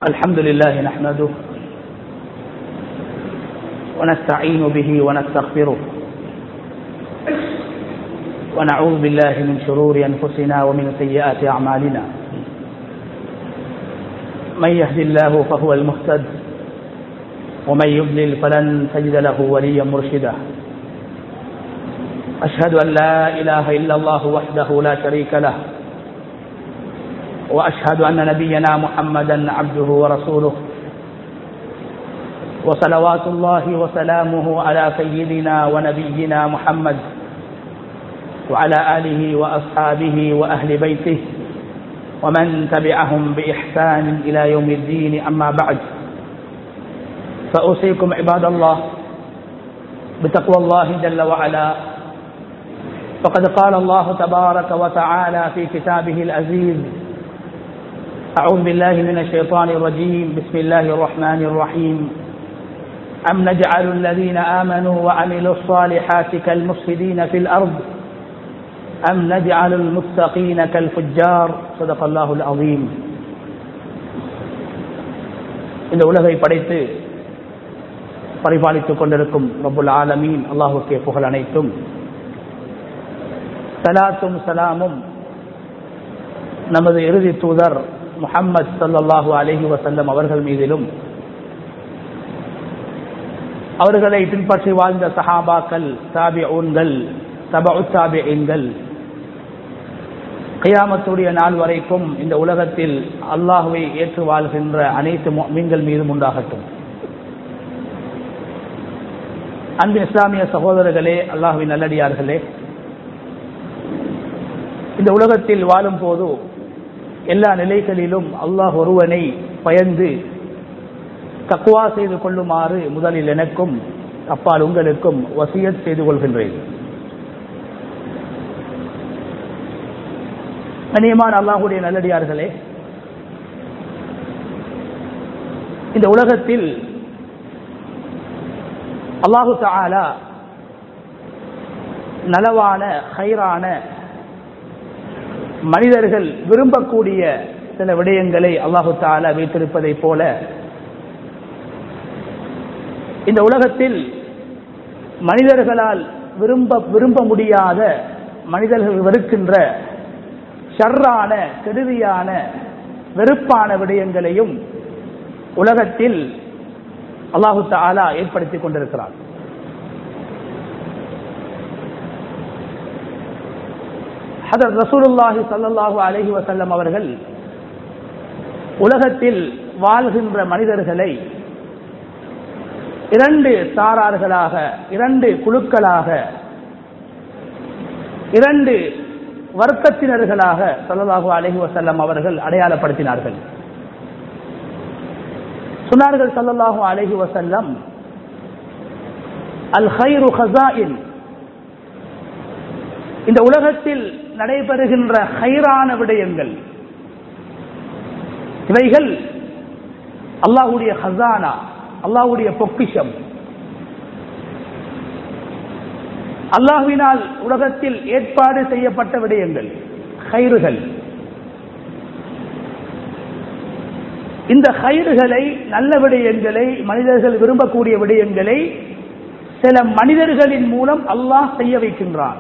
الحمد لله نحمده ونستعين به ونستغفره ونعوذ بالله من شرور أنفسنا ومن سيئات أعمالنا من يهد الله فهو المهتد ومن يضلل فلن تجد له وليا مرشدا أشهد أن لا إله إلا الله وحده لا شريك له وأشهد أن نبينا محمدا عبده ورسوله وصلوات الله وسلامه على سيدنا ونبينا محمد وعلى آله وأصحابه وأهل بيته ومن تبعهم بإحسان إلى يوم الدين أما بعد فأوصيكم عباد الله بتقوى الله جل وعلا فقد قال الله تبارك وتعالى في كتابه العزيز أعوذ بالله من الشيطان الرجيم بسم الله الرحمن الرحيم أم نجعل الذين آمنوا وعملوا الصالحات كالمفسدين في الأرض أم نجعل المتقين كالفجار صدق الله العظيم இந்த உலகை படைத்து பரிபாலித்துக் கொண்டிருக்கும் ரபுல் ஆலமீன் அல்லாஹுக்கே புகழ் அனைத்தும் சலாத்தும் சலாமும் நமது இறுதி தூதர் முஹம்மது சல்லாஹூ அலஹி வசல்லம் அவர்கள் மீதிலும் அவர்களை பின்பற்றி வாழ்ந்த சஹாபாக்கள் தாபி ஊன்கள் தபு தாபியன்கள் கையாமத்துடைய நாள் வரைக்கும் இந்த உலகத்தில் அல்லாஹுவை ஏற்று வாழ்கின்ற அனைத்து மீன்கள் மீதும் உண்டாகட்டும் அன்பு இஸ்லாமிய சகோதரர்களே அல்லாஹுவின் நல்லடியார்களே இந்த உலகத்தில் வாழும் போது எல்லா நிலைகளிலும் அல்லாஹ் ஒருவனை பயந்து தக்குவா செய்து கொள்ளுமாறு முதலில் எனக்கும் அப்பால் உங்களுக்கும் வசியத் செய்து கொள்கின்றேன் கண்ணியமான அல்லாஹுடைய நல்லடியார்களே இந்த உலகத்தில் அல்லாஹு தாலா நலவான ஹைரான மனிதர்கள் விரும்பக்கூடிய சில விடயங்களை அல்லாஹு தாலா வைத்திருப்பதை போல இந்த உலகத்தில் மனிதர்களால் விரும்ப விரும்ப முடியாத மனிதர்கள் வெறுக்கின்ற ஷர்ரான கெடுதியான வெறுப்பான விடயங்களையும் உலகத்தில் அல்லாஹு தாலா ஏற்படுத்திக் கொண்டிருக்கிறார் ஹதர் ரசூலுல்லாஹி சல்லாஹூ அலஹி வசல்லம் அவர்கள் உலகத்தில் வாழ்கின்ற மனிதர்களை இரண்டு சாரார்களாக இரண்டு குழுக்களாக இரண்டு வர்க்கத்தினர்களாக சல்லாஹூ அலஹி வசல்லம் அவர்கள் அடையாளப்படுத்தினார்கள் சொன்னார்கள் சல்லல்லாஹு அலஹி வசல்லம் அல் ஹைரு ஹசாயின் இந்த உலகத்தில் நடைபெறுகின்ற ஹைரான விடயங்கள் இவைகள் அல்லாஹுடைய ஹசானா அல்லாஹுடைய பொக்கிஷம் அல்லாஹுவினால் உலகத்தில் ஏற்பாடு செய்யப்பட்ட விடயங்கள் ஹைறுகள் இந்த கயிறுகளை நல்ல விடயங்களை மனிதர்கள் விரும்பக்கூடிய விடயங்களை சில மனிதர்களின் மூலம் அல்லாஹ் செய்ய வைக்கின்றான்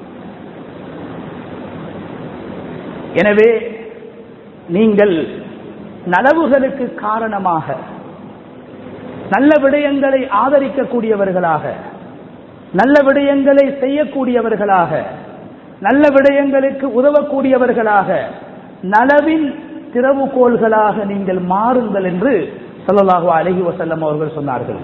எனவே நீங்கள் நலவுகளுக்கு காரணமாக நல்ல விடயங்களை ஆதரிக்கக்கூடியவர்களாக நல்ல விடயங்களை செய்யக்கூடியவர்களாக நல்ல விடயங்களுக்கு உதவக்கூடியவர்களாக நலவின் திறவுகோள்களாக நீங்கள் மாறுங்கள் என்று சொல்லலாக அழகி வசல்லம் அவர்கள் சொன்னார்கள்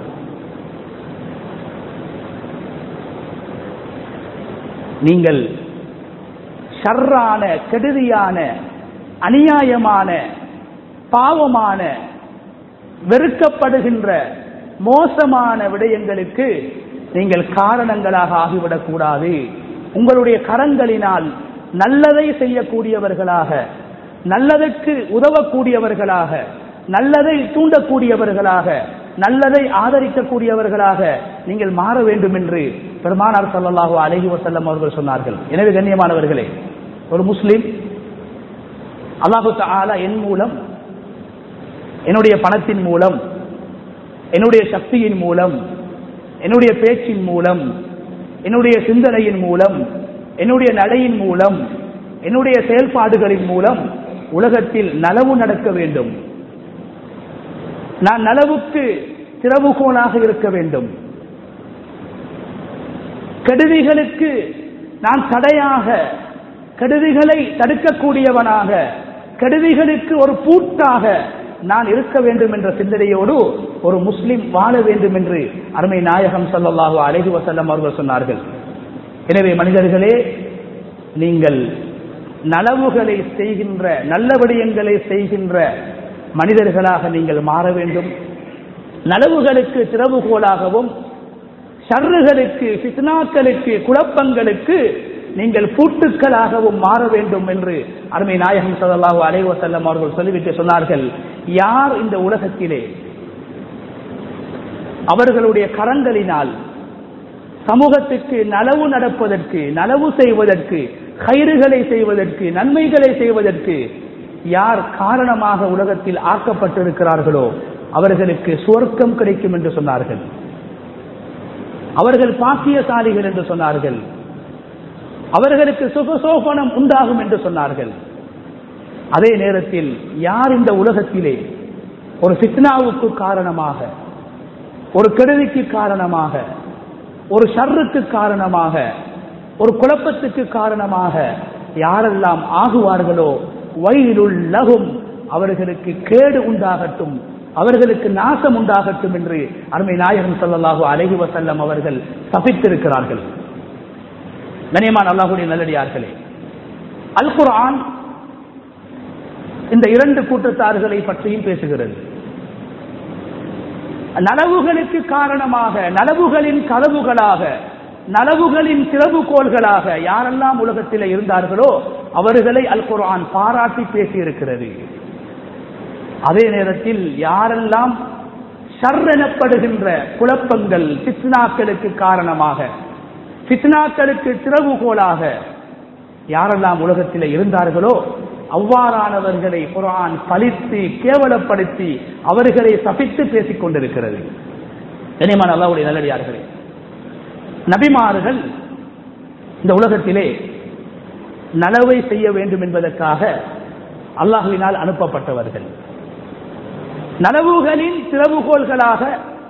நீங்கள் ஷர்ரான கெடுதியான அநியாயமான பாவமான வெறுக்கப்படுகின்ற மோசமான விடயங்களுக்கு நீங்கள் காரணங்களாக ஆகிவிடக்கூடாது உங்களுடைய கரங்களினால் நல்லதை செய்யக்கூடியவர்களாக நல்லதற்கு உதவக்கூடியவர்களாக நல்லதை தூண்டக்கூடியவர்களாக நல்லதை ஆதரிக்கக்கூடியவர்களாக நீங்கள் மாற வேண்டும் என்று பெருமானார் ஸல்லல்லாஹு அலைஹி வஸல்லம் அவர்கள் சொன்னார்கள் எனவே கண்ணியமானவர்களே ஒரு முஸ்லிம் அல்லாஹு தஆலா என் மூலம் என்னுடைய பணத்தின் மூலம் என்னுடைய சக்தியின் மூலம் என்னுடைய பேச்சின் மூலம் என்னுடைய சிந்தனையின் மூலம் என்னுடைய நடையின் மூலம் என்னுடைய செயல்பாடுகளின் மூலம் உலகத்தில் நலவு நடக்க வேண்டும் நான் நலவுக்கு திறவுகோலாக இருக்க வேண்டும் கெடுதிகளுக்கு நான் தடையாக கெடுதிகளை தடுக்கக்கூடியவனாக கெடுதிகளுக்கு ஒரு பூட்டாக நான் இருக்க வேண்டும் என்ற சிந்தனையோடு ஒரு முஸ்லிம் வாழ வேண்டும் என்று அருமை நாயகம் சல்லல்லாஹு அலைஹி வசல்லம் அவர்கள் சொன்னார்கள் எனவே மனிதர்களே நீங்கள் நலவுகளை செய்கின்ற நல்ல விடயங்களை செய்கின்ற மனிதர்களாக நீங்கள் மாற வேண்டும் நலவுகளுக்கு திறவுகோலாகவும் ஷர்றுகளுக்கு ஃபித்னாக்களுக்கு குழப்பங்களுக்கு நீங்கள் பூட்டுக்களாகவும் மாற வேண்டும் என்று அருமை நாயகம் சல்லாஹூ அலைவசல்லம் அவர்கள் சொல்லிவிட்டு சொன்னார்கள் யார் இந்த உலகத்திலே அவர்களுடைய கரங்களினால் சமூகத்துக்கு நலவு நடப்பதற்கு நலவு செய்வதற்கு கயிறுகளை செய்வதற்கு நன்மைகளை செய்வதற்கு யார் காரணமாக உலகத்தில் ஆக்கப்பட்டிருக்கிறார்களோ அவர்களுக்கு சுவர்க்கம் கிடைக்கும் என்று சொன்னார்கள் அவர்கள் பாக்கியசாலிகள் என்று சொன்னார்கள் அவர்களுக்கு சுகசோபனம் உண்டாகும் என்று சொன்னார்கள் அதே நேரத்தில் யார் இந்த உலகத்திலே ஒரு சித்னாவுக்கு காரணமாக ஒரு கெடுதிக்கு காரணமாக ஒரு ஷர்ருக்கு காரணமாக ஒரு குழப்பத்துக்கு காரணமாக யாரெல்லாம் ஆகுவார்களோ வயிலுள்ளகும் அவர்களுக்கு கேடு உண்டாகட்டும் அவர்களுக்கு நாசம் உண்டாகட்டும் என்று அருமை நாயகம் சொல்லலாகோ அழகி வசல்லம் அவர்கள் சபித்திருக்கிறார்கள் கனியமான் அல்லாஹுடைய நல்லடியார்களே அல் குர்ஆன் இந்த இரண்டு கூட்டத்தார்களை பற்றியும் பேசுகிறது நலவுகளுக்கு காரணமாக நலவுகளின் கதவுகளாக நலவுகளின் திறவுகோள்களாக யாரெல்லாம் உலகத்தில் இருந்தார்களோ அவர்களை அல் குர்ஆன் பாராட்டி பேசியிருக்கிறது அதே நேரத்தில் யாரெல்லாம் ஷர் எனப்படுகின்ற குழப்பங்கள் பித்னாக்களுக்கு காரணமாக பித்னாக்களுக்கு திறவுகோலாக யாரெல்லாம் உலகத்தில் இருந்தார்களோ அவ்வாறானவர்களை குரான் பழித்து கேவலப்படுத்தி அவர்களை சபித்து பேசிக் கொண்டிருக்கிறது கனிமான் அல்லாவுடைய நல்லடியார்களே நபிமார்கள் இந்த உலகத்திலே நலவை செய்ய வேண்டும் என்பதற்காக அல்லாஹுவினால் அனுப்பப்பட்டவர்கள் நலவுகளின் திறவுகோள்களாக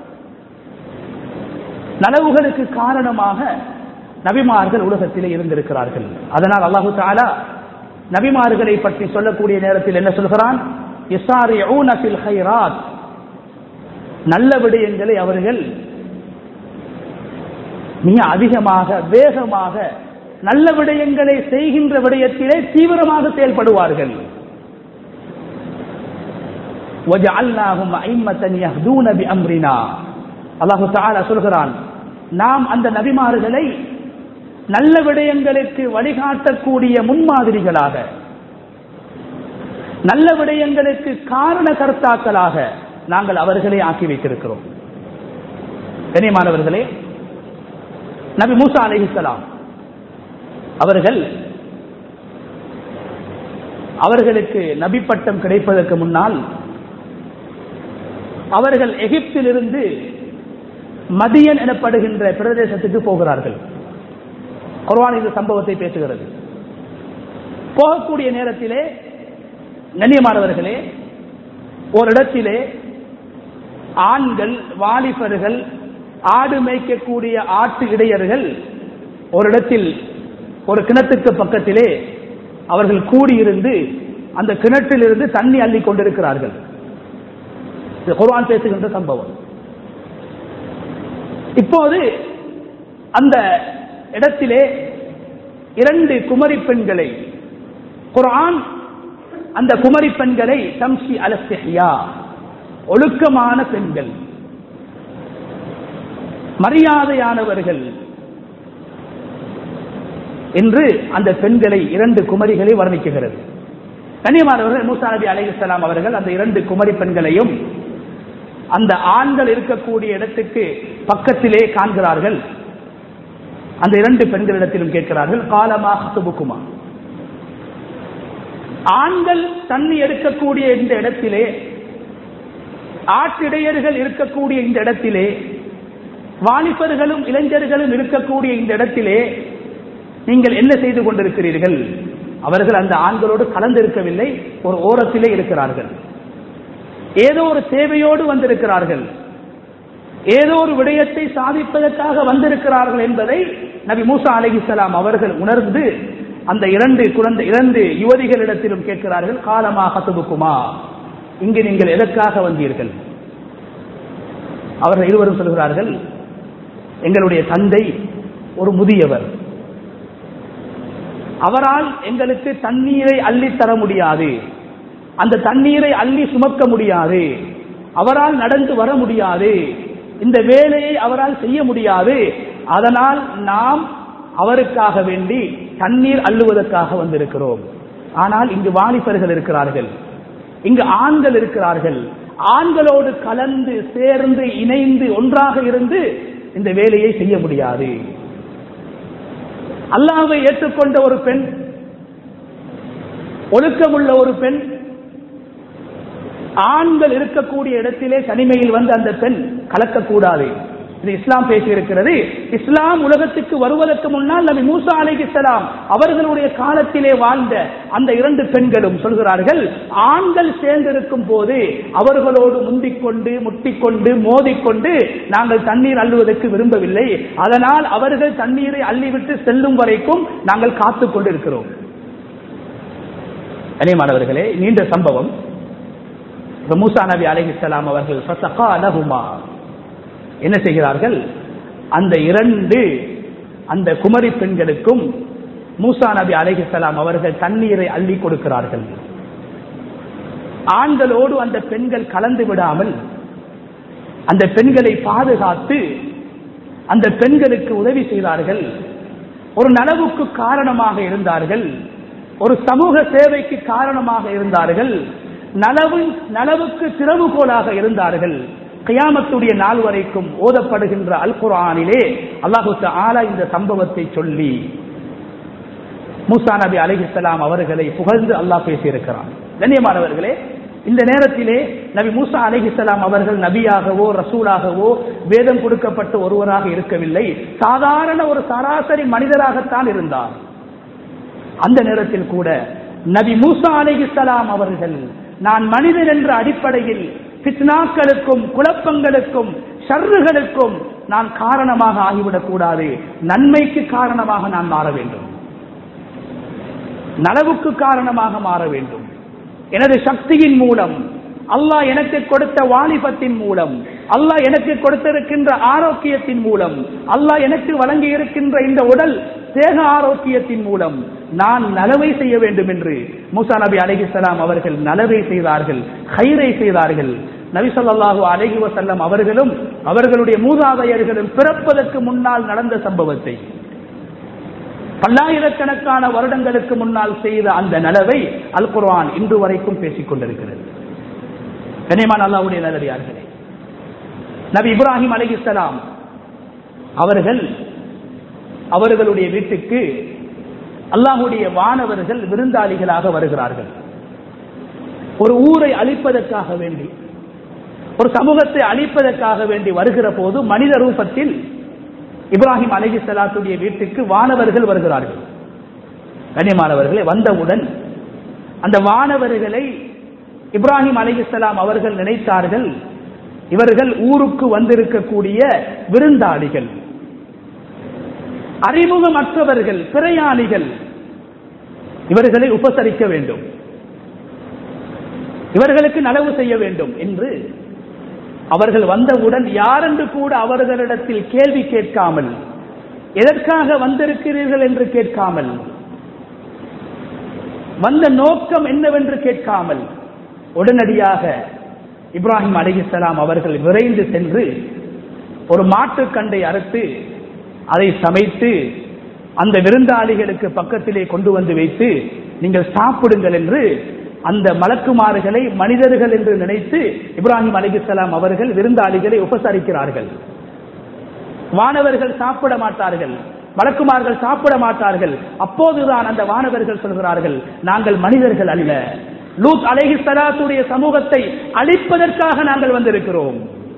நலவுகளுக்கு காரணமாக நபிமார்கள் உலகத்திலே இருந்திருக்கிறார்கள் அதனால் அல்லாஹு தாலா நபிமார்களை பற்றி சொல்லக்கூடிய நேரத்தில் என்ன சொல்கிறான் நல்ல விடயங்களை அவர்கள் மிக அதிகமாக வேகமாக நல்ல விடயங்களை செய்கின்ற விடயத்திலே தீவிரமாக செயல்படுவார்கள் அல்லாஹு தாலா சொல்கிறான் நாம் அந்த நபிமார்களை நல்ல விடயங்களுக்கு வழிகாட்டக்கூடிய முன்மாதிரிகளாக நல்ல விடயங்களுக்கு காரண கர்த்தாக்களாக நாங்கள் அவர்களை ஆக்கி வைத்திருக்கிறோம் கனியமானவர்களே நபி மூசா அலிஹிசலாம் அவர்கள் அவர்களுக்கு நபி பட்டம் கிடைப்பதற்கு முன்னால் அவர்கள் எகிப்திலிருந்து மதியன் எனப்படுகின்ற பிரதேசத்துக்கு போகிறார்கள் குர்வான் இந்த சம்பவத்தை பேசுகிறது போகக்கூடிய நேரத்திலே கண்ணியமானவர்களே ஒரு இடத்திலே ஆண்கள் வாலிபர்கள் ஆடு மேய்க்கக்கூடிய ஆட்டு இடையர்கள் ஒரு இடத்தில் ஒரு கிணத்துக்கு பக்கத்திலே அவர்கள் கூடியிருந்து அந்த கிணற்றிலிருந்து தண்ணி அள்ளி கொண்டிருக்கிறார்கள் இது குர்ஆன் பேசுகின்ற சம்பவம் இப்போது அந்த இடத்திலே இரண்டு குமரி பெண்களை குர்ஆன் அந்த குமரி பெண்களை தம்சி அலஸ்தியா ஒழுக்கமான பெண்கள் மரியாதையானவர்கள் என்று அந்த பெண்களை இரண்டு குமரிகளை வர்ணிக்குகிறது கண்ணியமானவர்கள் மூசா நபி அலைஹிஸ்ஸலாம் அவர்கள் அந்த இரண்டு குமரி பெண்களையும் அந்த ஆண்கள் இருக்கக்கூடிய இடத்துக்கு பக்கத்திலே காண்கிறார்கள் அந்த இரண்டு பெண்களிடத்திலும் கேட்கிறார்கள் காலமாக துபுக்குமா ஆண்கள் தண்ணி எடுக்கக்கூடிய இந்த இடத்திலே ஆட்டிடையர்கள் இருக்கக்கூடிய இந்த இடத்திலே வாலிபர்களும் இளைஞர்களும் இருக்கக்கூடிய இந்த இடத்திலே நீங்கள் என்ன செய்து கொண்டிருக்கிறீர்கள் அவர்கள் அந்த ஆண்களோடு கலந்திருக்கவில்லை ஒரு ஓரத்திலே இருக்கிறார்கள் ஏதோ ஒரு தேவையோடு வந்திருக்கிறார்கள் ஏதோ ஒரு விடயத்தை சாதிப்பதற்காக வந்திருக்கிறார்கள் என்பதை நபி மூசா அலிஹிசலாம் அவர்கள் உணர்ந்து அந்த இரண்டு குழந்தை இரண்டு யுவதிகளிடத்திலும் கேட்கிறார்கள் காலமாக துபுக்குமா இங்கு நீங்கள் எதற்காக வந்தீர்கள் அவர்கள் இருவரும் சொல்கிறார்கள் எங்களுடைய தந்தை ஒரு முதியவர் அவரால் எங்களுக்கு தண்ணீரை அள்ளி தர முடியாது அந்த தண்ணீரை அள்ளி சுமக்க முடியாது அவரால் நடந்து வர முடியாது இந்த வேலையை அவரால் செய்ய முடியாது அதனால் நாம் அவருக்காக வேண்டி தண்ணீர் அள்ளுவதற்காக வந்திருக்கிறோம் ஆனால் இங்கு வாலிபர்கள் இருக்கிறார்கள் இங்கு ஆண்கள் இருக்கிறார்கள் ஆண்களோடு கலந்து சேர்ந்து இணைந்து ஒன்றாக இருந்து இந்த வேலையை செய்ய முடியாது அல்லாவை ஏற்றுக்கொண்ட ஒரு பெண் ஒழுக்கமுள்ள ஒரு பெண் ஆண்கள் இருக்கக்கூடிய இடத்திலே தனிமையில் வந்து அந்த பெண் கலக்கக்கூடாது இது இஸ்லாம் பேசியிருக்கிறது இஸ்லாம் உலகத்துக்கு வருவதற்கு முன்னால் நபி மூசா அலிகிஸ்லாம் அவர்களுடைய காலத்திலே வாழ்ந்த அந்த இரண்டு பெண்களும் சொல்கிறார்கள் ஆண்கள் சேர்ந்திருக்கும் போது அவர்களோடு முந்திக்கொண்டு முட்டிக்கொண்டு மோதிக்கொண்டு நாங்கள் தண்ணீர் அள்ளுவதற்கு விரும்பவில்லை அதனால் அவர்கள் தண்ணீரை அள்ளிவிட்டு செல்லும் வரைக்கும் நாங்கள் காத்துக் கொண்டிருக்கிறோம் கனியமானவர்களே நீண்ட சம்பவம் மூசா நபி அலிஹிஸ்லாம் அவர்கள் என்ன செய்கிறார்கள் அந்த இரண்டு அந்த குமரி பெண்களுக்கும் மூசா நபி அலிஹிஸ்லாம் அவர்கள் தண்ணீரை அள்ளி கொடுக்கிறார்கள் ஆண்களோடு அந்த பெண்கள் கலந்து விடாமல் அந்த பெண்களை பாதுகாத்து அந்த பெண்களுக்கு உதவி செய்தார்கள் ஒரு நனவுக்கு காரணமாக இருந்தார்கள் ஒரு சமூக சேவைக்கு காரணமாக இருந்தார்கள் நலவு நலவுக்கு திறவுகோலாக இருந்தார்கள் கயாமத்துடைய நாள் வரைக்கும் ஓதப்படுகின்ற அல் குரானிலே அல்லாஹு ஆலா இந்த சம்பவத்தை சொல்லி மூசா நபி அலிஹிஸ்லாம் அவர்களை புகழ்ந்து அல்லாஹ் பேசியிருக்கிறான் கண்ணியமானவர்களே இந்த நேரத்திலே நபி மூசா அலிஹிஸ்லாம் அவர்கள் நபியாகவோ ரசூலாகவோ வேதம் கொடுக்கப்பட்ட ஒருவராக இருக்கவில்லை சாதாரண ஒரு சராசரி மனிதராகத்தான் இருந்தார் அந்த நேரத்தில் கூட நபி மூசா அலிஹிஸ்லாம் அவர்கள் நான் மனிதன் என்ற அடிப்படையில் பித்னாக்களுக்கும் குழப்பங்களுக்கும் ஷர்றுகளுக்கும் நான் காரணமாக ஆகிவிடக் கூடாது நன்மைக்கு காரணமாக நான் மாற வேண்டும் நலவுக்கு காரணமாக மாற வேண்டும் எனது சக்தியின் மூலம் அல்லாஹ் எனக்கு கொடுத்த வாலிபத்தின் மூலம் அல்லாஹ் எனக்கு கொடுத்திருக்கின்ற ஆரோக்கியத்தின் மூலம் அல்லாஹ் எனக்கு வழங்கி இருக்கின்ற இந்த உடல் தேக ஆரோக்கியத்தின் மூலம் நான் நலவை செய்ய வேண்டும் என்று மூசா நபி அலிஹிசலாம் அவர்கள் நலவை செய்தார்கள் ஹைரை செய்தார்கள் நபி சொல்லாஹு அலஹி வசல்லம் அவர்களும் அவர்களுடைய மூதாதையர்களும் பிறப்பதற்கு முன்னால் நடந்த சம்பவத்தை பல்லாயிரக்கணக்கான வருடங்களுக்கு முன்னால் செய்த அந்த நலவை அல் குர்ஆன் இன்று வரைக்கும் பேசிக் கொண்டிருக்கிறது கனிமான் அல்லாவுடைய நல்லடியார்களே நபி இப்ராஹிம் அலிஹிஸ்லாம் அவர்கள் அவர்களுடைய வீட்டுக்கு அல்லாஹுடைய வானவர்கள் விருந்தாளிகளாக வருகிறார்கள் ஒரு ஊரை அழிப்பதற்காக வேண்டி ஒரு சமூகத்தை அழிப்பதற்காக வேண்டி வருகிற போது மனித ரூபத்தில் இப்ராஹிம் அலஹி சலாத்துடைய வீட்டுக்கு வானவர்கள் வருகிறார்கள் கண்ணியமானவர்களே வந்தவுடன் அந்த வானவர்களை இப்ராஹிம் அலிஹிஸ்லாம் அவர்கள் நினைத்தார்கள் இவர்கள் ஊருக்கு வந்திருக்கக்கூடிய விருந்தாளிகள் அறிமுகமற்றவர்கள் பிரயாணிகள் இவர்களை உபசரிக்க வேண்டும் இவர்களுக்கு நலவு செய்ய வேண்டும் என்று அவர்கள் வந்தவுடன் யாரென்று கூட அவர்களிடத்தில் கேள்வி கேட்காமல் எதற்காக வந்திருக்கிறீர்கள் என்று கேட்காமல் வந்த நோக்கம் என்னவென்று கேட்காமல் உடனடியாக இப்ராஹிம் அலிஹிஸ்லாம் அவர்கள் விரைந்து சென்று ஒரு மாட்டுக்கண்டை அறுத்து அதை சமைத்து அந்த விருந்தாளிகளுக்கு பக்கத்திலே கொண்டு வந்து வைத்து நீங்கள் சாப்பிடுங்கள் என்று அந்த மலக்குமாறுகளை மனிதர்கள் என்று நினைத்து இப்ராஹிம் அலிகுசலாம் அவர்கள் விருந்தாளிகளை உபசரிக்கிறார்கள் வானவர்கள் சாப்பிட மாட்டார்கள் வழக்குமார்கள் சாப்பிட மாட்டார்கள் அப்போதுதான் அந்த வானவர்கள் சொல்கிறார்கள் நாங்கள் மனிதர்கள் அல்ல லூத் அலைஹி சலாத்துடைய சமூகத்தை அழிப்பதற்காக நாங்கள் வந்திருக்கிறோம்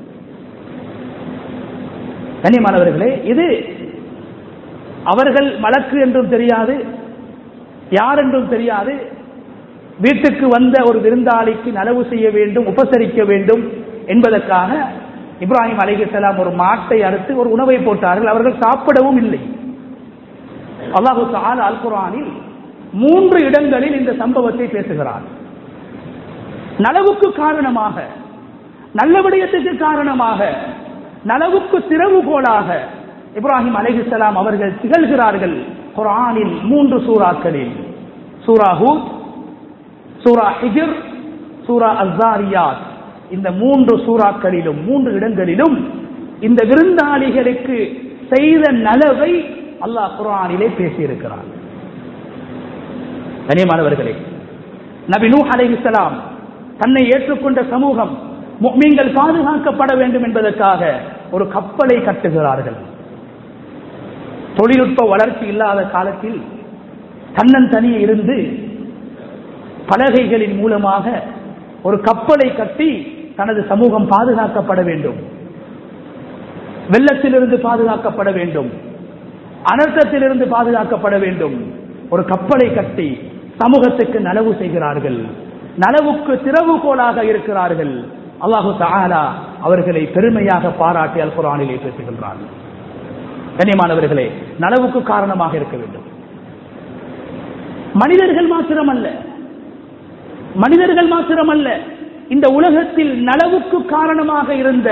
கண்ணியமானவர்களே இது அவர்கள் வழக்கு என்றும் தெரியாது யார் என்றும் தெரியாது வீட்டுக்கு வந்த ஒரு விருந்தாளிக்கு நலவு செய்ய வேண்டும் உபசரிக்க வேண்டும் என்பதற்காக இப்ராஹிம் அலிகலாம் ஒரு மாட்டை அறுத்து ஒரு உணவை போட்டார்கள் அவர்கள் சாப்பிடவும் இல்லை அல்லாஹு தால் அல் குரானில் மூன்று இடங்களில் இந்த சம்பவத்தை பேசுகிறார் நலவுக்கு காரணமாக நல்ல விடயத்துக்கு காரணமாக நலவுக்கு திறவுகோலாக இப்ராஹிம் அலிஹிசலாம் அவர்கள் திகழ்கிறார்கள் குரானில் மூன்று சூறாக்களில் சூரா ஹூத் சூரா ஹிஜர் சூரா அசாரியாத் இந்த மூன்று சூறாக்களிலும் மூன்று இடங்களிலும் இந்த விருந்தாளிகளுக்கு செய்த நலவை அல்லாஹ் குரானிலே பேசியிருக்கிறார் கனியமானவர்களே நபி நூ அலைஹிஸ்ஸலாம் தன்னை ஏற்றுக்கொண்ட சமூகம் முக்மீன்கள் பாதுகாக்கப்பட வேண்டும் என்பதற்காக ஒரு கப்பலை கட்டுகிறார்கள் தொழில்நுட்ப வளர்ச்சி இல்லாத காலத்தில் தன்னன் தனியே இருந்து பலகைகளின் மூலமாக ஒரு கப்பலை கட்டி தனது சமூகம் பாதுகாக்கப்பட வேண்டும் வெள்ளத்திலிருந்து பாதுகாக்கப்பட வேண்டும் அனர்த்தத்திலிருந்து பாதுகாக்கப்பட வேண்டும் ஒரு கப்பலை கட்டி சமூகத்துக்கு நலவு செய்கிறார்கள் நலவுக்கு திறவுகோலாக இருக்கிறார்கள் அல்லாஹு தாலா அவர்களை பெருமையாக பாராட்டி அல் குரானிலே பேசுகின்றார்கள் கண்ணியமானவர்களே நலவுக்கு காரணமாக இருக்க வேண்டும் மனிதர்கள் மாத்திரமல்ல மனிதர்கள் மாத்திரமல்ல இந்த உலகத்தில் நலவுக்கு காரணமாக இருந்த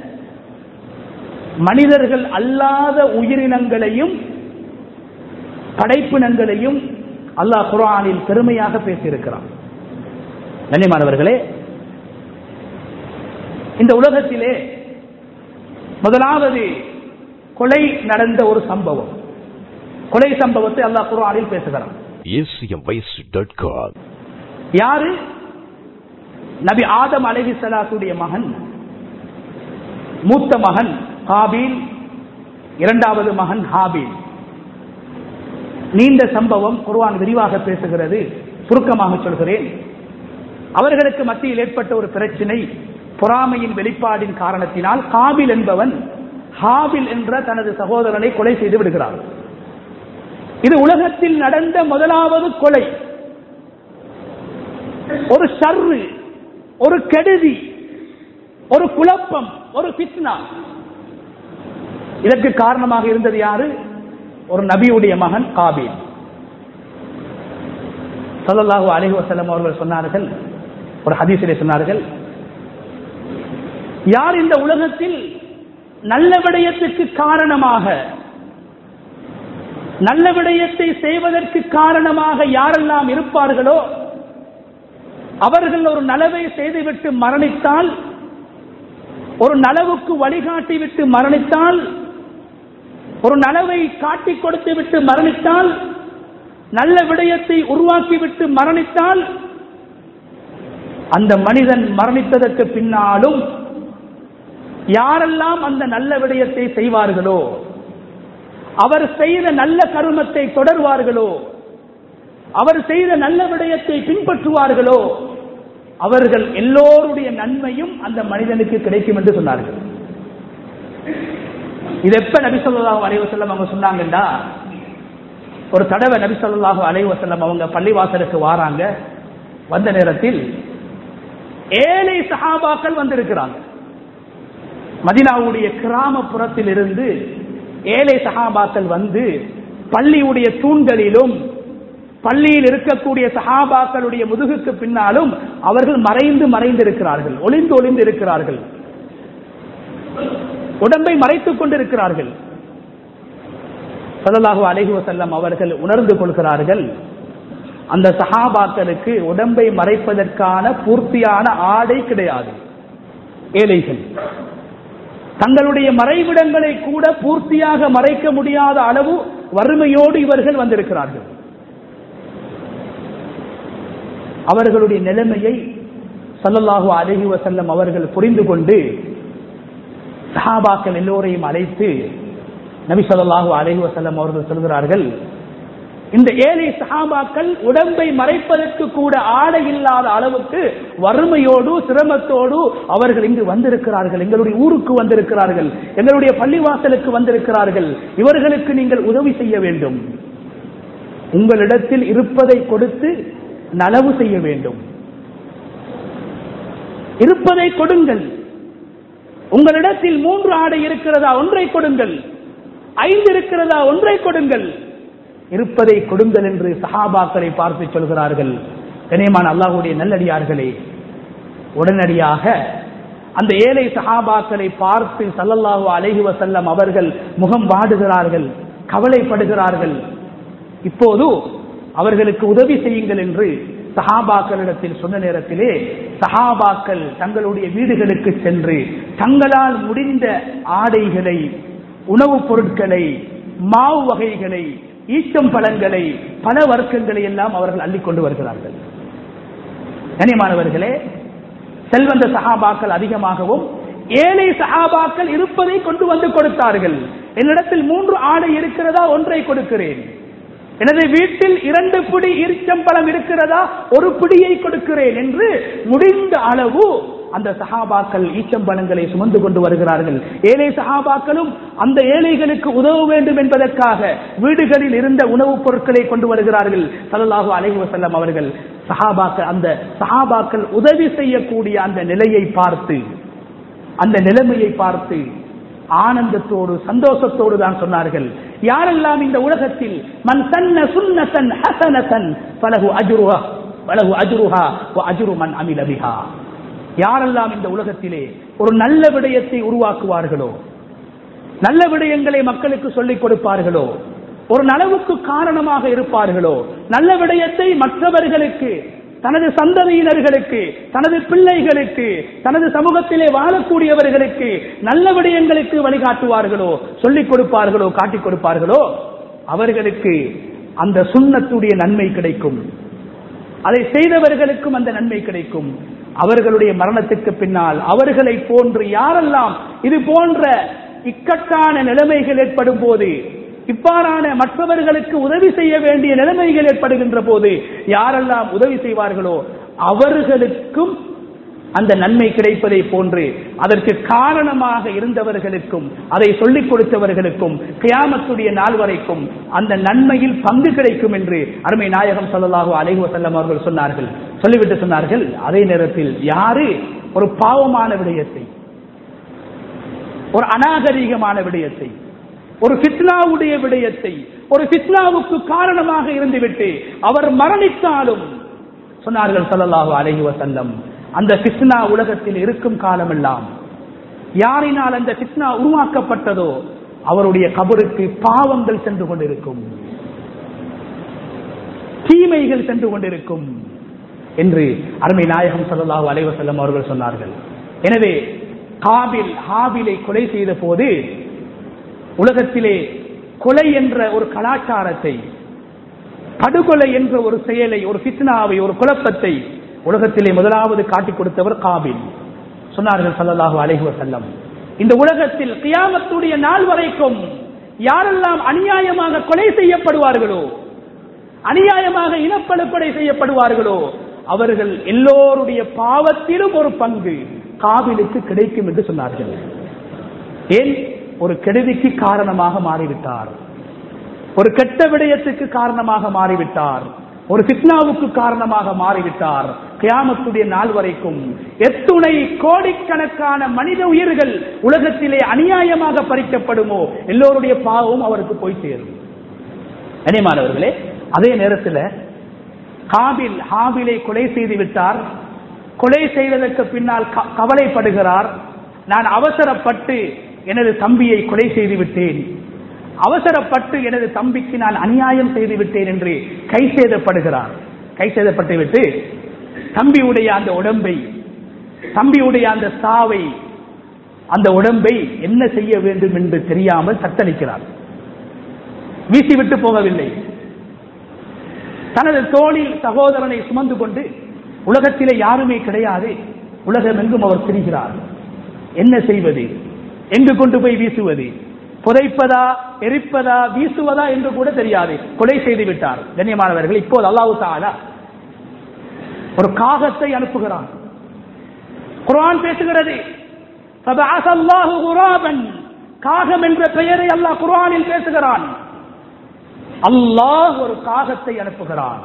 மனிதர்கள் அல்லாத உயிரினங்களையும் படைப்பினங்களையும் அல்லாஹ் குரானில் பெருமையாக பேசியிருக்கிறான் கண்ணியமானவர்களே இந்த உலகத்திலே முதலாவது கொலை நடந்த ஒரு சம்பவம் கொலை சம்பவத்தை அல்லாஹ் குரானில் பேசுகிறான் acmvoice.com யாரு நபி ஆதம் அலஹி சலாத்துடைய மகன் மூத்த மகன் காபீல் இரண்டாவது மகன் ஹாபீல் நீண்ட சம்பவம் குர்ஆன் விரிவாக பேசுகிறது சுருக்கமாக சொல்கிறேன் அவர்களுக்கு மத்தியில் ஏற்பட்ட ஒரு பிரச்சினை பொறாமையின் வெளிப்பாடின் காரணத்தினால் காபில் என்பவன் ஹாபில் என்ற தனது சகோதரனை கொலை செய்து விடுகிறார் இது உலகத்தில் நடந்த முதலாவது கொலை ஒரு சர்ரு ஒரு கெடுதி ஒரு குழப்பம் ஒரு பித்னா இதற்கு காரணமாக இருந்தது யாரு ஒரு நபியுடைய மகன் காபீல் சல்லல்லாஹு அலைஹி வஸல்லம் அவர்கள் சொன்னார்கள் ஒரு ஹதீஸிலே சொன்னார்கள் யார் இந்த உலகத்தில் நல்ல விடயத்துக்கு காரணமாக நல்ல விடயத்தை செய்வதற்கு காரணமாக யாரெல்லாம் இருப்பார்களோ அவர்கள் ஒரு நலவை செய்துவிட்டு மரணித்தால் ஒரு நலவுக்கு வழிகாட்டி விட்டு மரணித்தால் ஒரு நலவை காட்டிக் கொடுத்து விட்டு மரணித்தால் நல்ல விடயத்தை உருவாக்கிவிட்டு மரணித்தால் அந்த மனிதன் மரணித்ததற்கு பின்னாலும் யாரெல்லாம் அந்த நல்ல விடயத்தை செய்வார்களோ அவர் செய்த நல்ல கருமத்தை தொடர்வார்களோ அவர் செய்த நல்ல விடயத்தை பின்பற்றுவார்களோ அவர்கள் எல்லோருடைய நன்மையும் அந்த மனிதனுக்கு கிடைக்கும் என்று சொன்னார்கள் இது எப்ப நபி சொல்லாஹு அலைவசல்லம் அவங்க சொன்னாங்கன்னா ஒரு தடவை நபி சொல்லாஹு அலைவசல்லம் அவங்க பள்ளிவாசலுக்கு வாராங்க வந்த நேரத்தில் ஏழை சஹாபாக்கள் வந்திருக்கிறாங்க மதினாவுடைய கிராமப்புறத்தில் இருந்து ஏழை சஹாபாக்கள் வந்து பள்ளியுடைய தூண்களிலும் பள்ளியில் இருக்கக்கூடிய சஹாபாக்களுடைய முதுகுக்கு பின்னாலும் அவர்கள் மறைந்து மறைந்து இருக்கிறார்கள் ஒளிந்து ஒளிந்து இருக்கிறார்கள் உடம்பை மறைத்துக் கொண்டிருக்கிறார்கள் சல்லல்லாஹு அலைஹி வஸல்லம் அவர்கள் உணர்ந்து கொள்கிறார்கள் அந்த சஹாபாக்களுக்கு உடம்பை மறைப்பதற்கான பூர்த்தியான ஆடை கிடையாது ஏழைகள் தங்களுடைய மறைவிடங்களை கூட பூர்த்தியாக மறைக்க முடியாத அளவு வறுமையோடு இவர்கள் வந்திருக்கிறார்கள் அவர்களுடைய நிலைமையை சல்லல்லாஹு அலஹி வசல்லம் அவர்கள் புரிந்து கொண்டு சஹாபாக்கள் எல்லோரையும் அழைத்து நபி சொல்லாஹு அலஹி வசல்லம் அவர்கள் சொல்கிறார்கள் இந்த ஏழை சஹாபாக்கள் உடம்பை மறைப்பதற்கு கூட ஆடை இல்லாத அளவுக்கு வறுமையோடு சிரமத்தோடு அவர்கள் இங்கு வந்திருக்கிறார்கள் எங்களுடைய ஊருக்கு வந்திருக்கிறார்கள் எங்களுடைய பள்ளிவாசலுக்கு வந்திருக்கிறார்கள் இவர்களுக்கு நீங்கள் உதவி செய்ய வேண்டும் உங்களிடத்தில் இருப்பதை கொடுத்து நலவு செய்ய வேண்டும் இருப்பதை கொடுங்கள் உங்களிடத்தில் மூன்று ஆடை இருக்கிறதா ஒன்றை கொடுங்கள் ஐந்து இருக்கிறதா ஒன்றை கொடுங்கள் இருப்பதை கொடுங்கள் என்று சஹாபாக்களை பார்த்து சொல்கிறார்கள் கனியமான அல்லாஹுடைய நல்லடியார்களே உடனடியாக அந்த ஏழை சஹாபாக்களை பார்த்து சல்லல்லாஹு அலைஹி வசல்லம் அவர்கள் முகம் வாடுகிறார்கள் கவலைப்படுகிறார்கள் இப்போது அவர்களுக்கு உதவி செய்யுங்கள் என்று சஹாபாக்களிடத்தில் சொன்ன நேரத்திலே சஹாபாக்கள் தங்களுடைய வீடுகளுக்கு சென்று தங்களால் முடிந்த ஆடைகளை உணவுப் பொருட்களை மாவு வகைகளை ஈச்சம் பழங்களை பல வர்க்கங்களை எல்லாம் அவர்கள் அள்ளிக்கொண்டு வருகிறார்கள் கனிமானவர்களே செல்வந்த சஹாபாக்கள் அதிகமாகவும் ஏழை சஹாபாக்கள் இருப்பதை கொண்டு வந்து கொடுத்தார்கள் என்னிடத்தில் மூன்று ஆடை இருக்கிறதா ஒன்றை கொடுக்கிறேன் எனது வீட்டில் இரண்டு பிடி ஈர்ச்சம்பழம் இருக்கிறதா ஒரு பிடியை கொடுக்கிறேன் என்று முடிந்த அளவு அந்த சஹாபாக்கள் ஈச்சம்பழங்களை சுமந்து கொண்டு வருகிறார்கள் ஏழை சஹாபாக்களும் அந்த ஏழைகளுக்கு உதவ வேண்டும் என்பதற்காக வீடுகளில் இருந்த உணவுப் பொருட்களை கொண்டு வருகிறார்கள் சல்லாஹு அலைஹி வசல்லம் அவர்கள் சஹாபாக்கள் அந்த சஹாபாக்கள் உதவி செய்யக்கூடிய அந்த நிலையை பார்த்து அந்த நிலைமையை பார்த்து ஆனந்தத்தோடு சந்தோஷத்தோடு தான் சொன்னார்கள் யாரெல்லாம் இந்த உலகத்தில் மன் சன்ன சுன்னத்தன் ஹசனத்தன் பலகு அஜுருஹா பலகு அஜுருஹா அஜுரு மன் அமிலபிஹா யாரெல்லாம் இந்த உலகத்திலே ஒரு நல்ல விடயத்தை உருவாக்குவார்களோ நல்ல விடயங்களை மக்களுக்கு சொல்லிக் கொடுப்பார்களோ ஒரு நலவுக்கு காரணமாக இருப்பார்களோ நல்ல விடயத்தை மற்றவர்களுக்கு தனது சந்ததியினர்களுக்கு தனது பிள்ளைகளுக்கு தனது சமூகத்திலே வாழக்கூடியவர்களுக்கு நல்ல விடயங்களுக்கு வழிகாட்டுவார்களோ சொல்லிக் கொடுப்பார்களோ காட்டிக் கொடுப்பார்களோ அவர்களுக்கு அந்த சுண்ணத்துடைய நன்மை கிடைக்கும் அதை செய்தவர்களுக்கும் அந்த நன்மை கிடைக்கும் அவர்களுடைய மரணத்துக்கு பின்னால் அவர்களை போன்று யாரெல்லாம் இது போன்ற இக்கட்டான நிலைமைகள் ஏற்படும் போது இவ்வாறான மற்றவர்களுக்கு உதவி செய்ய வேண்டிய நிலைமைகள் ஏற்படுகின்ற போது யாரெல்லாம் உதவி செய்வார்களோ அவர்களுக்கும் அந்த நன்மை கிடைப்பதை போன்று அதற்கு காரணமாக இருந்தவர்களுக்கும் அதை சொல்லிக் கொடுத்தவர்களுக்கும் கியாமத்துடைய நாள் வரைக்கும் அந்த நன்மையில் பங்கு கிடைக்கும் என்று அருமை நாயகம் சொல்லலாக அலைஹு வசல்லம் அவர்கள் சொன்னார்கள் சொல்லிவிட்டு சொன்னார்கள் அதே நேரத்தில் யாரு ஒரு பாவமான விடயத்தை ஒரு அநாகரீகமான விடயத்தை ஒரு பித்னாவுடைய விடயத்தை ஒரு பித்னாவுக்கு காரணமாக இருந்துவிட்டு அவர் மரணித்தாலும் சொன்னார்கள் சல்லல்லாஹு அலைஹி வசல்லம் அந்த பித்னா உலகத்தில் இருக்கும் காலமெல்லாம் யாரினால் அந்த பித்னா உருவாக்கப்பட்டதோ அவருடைய கபருக்கு பாவங்கள் சென்று கொண்டிருக்கும் தீமைகள் சென்று கொண்டிருக்கும் என்று அருமை நாயகம் சல்லாஹூ அலைவசல்லம் அவர்கள் சொன்னார்கள் எனவே காபில் ஹாபிலை கொலை செய்த போது உலகத்திலே கொலை என்ற ஒரு கலாச்சாரத்தை படுகொலை என்ற ஒரு செயலை ஒரு பித்னாவை ஒரு குழப்பத்தை உலகத்திலே முதலாவது காட்டிக் கொடுத்தவர் காபில் சொன்னார்கள் சல்லல்லாஹு அலைஹி வசல்லம் இந்த உலகத்தில் கியாமத்துடைய நாள் வரைக்கும் யாரெல்லாம் அநியாயமாக கொலை செய்யப்படுவார்களோ அநியாயமாக இனப்படுகொலை செய்யப்படுவார்களோ அவர்கள் எல்லோருடைய பாவத்திலும் ஒரு பங்கு காபிலுக்கு கிடைக்கும் என்று சொன்னார்கள் ஏன் ஒரு கெடுதிக்கு காரணமாக மாறிவிட்டார் ஒரு கெட்ட விடயத்துக்கு காரணமாக மாறிவிட்டார் ஒரு பித்னாவுக்கு காரணமாக மாறிவிட்டார் கியாமத்துடைய நாள் வரைக்கும் எத்துணை கோடிக்கணக்கான மனித உயிர்கள் உலகத்திலே அநியாயமாக பறிக்கப்படுமோ எல்லோருடைய பாவமும் அவருக்கு போய் சேரும் கனிமானவர்களே அதே நேரத்தில் காபில் ஹாபிலை கொலை செய்து விட்டார் கொலை செய்வதற்கு பின்னால் கவலைப்படுகிறார் நான் அவசரப்பட்டு எனது தம்பியை கொலை செய்து விட்டேன் அவசரப்பட்டு எனது தம்பிக்கு நான் அநியாயம் செய்து விட்டேன் என்று கை சேதப்படுகிறார் கை சேதப்பட்டு விட்டு தம்பியுடைய அந்த உடம்பை தம்பியுடைய அந்த சாவை அந்த உடம்பை என்ன செய்ய வேண்டும் என்று தெரியாமல் தத்தளிக்கிறார் வீசிவிட்டு போகவில்லை தனது தோளில் சகோதரனை சுமந்து கொண்டு உலகத்திலே யாருமே கிடையாது உலகம் எங்கும் அவர் திரிகிறார் என்ன செய்வது எங்கு கொண்டு போய் வீசுவது புதைப்பதா எரிப்பதா வீசுவதா என்று கூட தெரியாது கொலை செய்து விட்டார் கண்ணியமானவர்கள் இப்போது அல்லாஹு தாலா ஒரு காகத்தை அனுப்புகிறான் குர்ஆன் பேசுகிறது فبعث الله غرابا காகம் என்ற பெயரை அல்லாஹ் குர்ஆனில் பேசுகிறான் அல்லாஹ் ஒரு காகத்தை அனுப்புகிறான்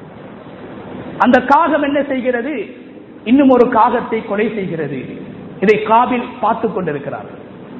அந்த காகம் என்ன செய்கிறது இன்னும் ஒரு காகத்தை கொலை செய்கிறது இதை காபில் பார்த்துக் கொண்டிருக்கிறார்